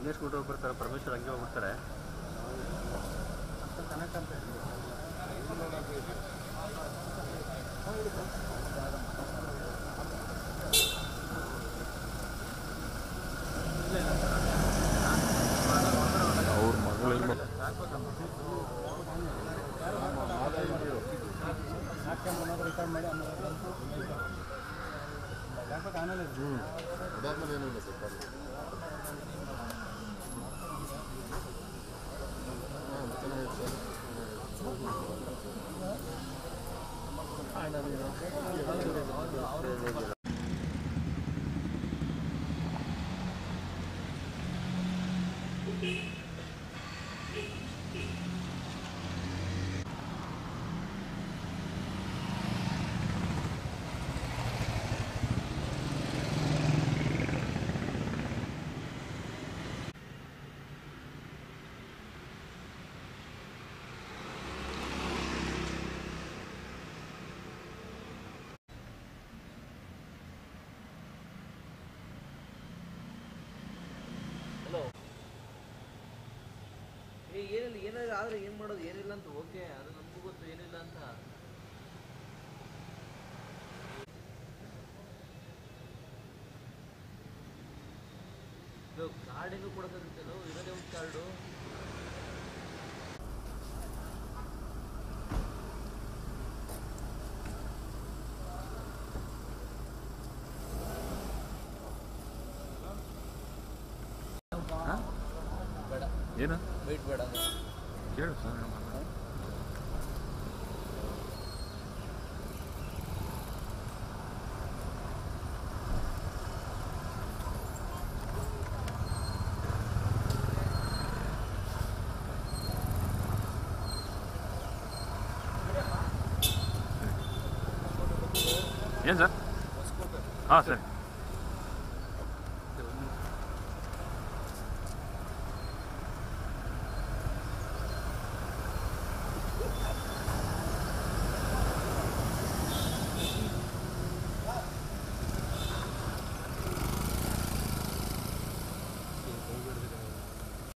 ವಿಘ್ನೇಶ್ ಗುಡ್ಡ ಹೋಗ್ಬಿಡ್ತಾರೆ ಪರಮೇಶ್ವರ್ ಹಂಗೆ ಹೋಗ್ಬಿಡ್ತಾರೆ ಅವ್ರ ಮಗಳು ಅದಾದ್ಮೇಲೆ ಏನೂ ಇಲ್ಲ ಸರ್ ಪ್ರಾಬ್ಲಮ್ ಹಾಂ ಚೆನ್ನಾಗಿದೆ ಸರ್ ಏ ಏನಿಲ್ಲ ಏನಾದ್ರು ಆದ್ರೆ ಏನ್ ಮಾಡೋದು ಏನಿಲ್ಲ ಅಂತ ಓಕೆ ಅದು ನಮಗೂ ಗೊತ್ತು ಏನಿಲ್ಲ ಅಂತ ಇದು ಕಾರ್ಡಿಗೂ ಕೊಡೋದಂತಲ್ಲ ಇರೋದೇ ಒಂದು ಕಾರ್ಡು ಬೇಡ ಏನು ವೆಯ್ಟ್ ಬೇಡ ಕೇಳು ಸರ್ ಏನು ಸರ್ ಹಾಂ ಸರ್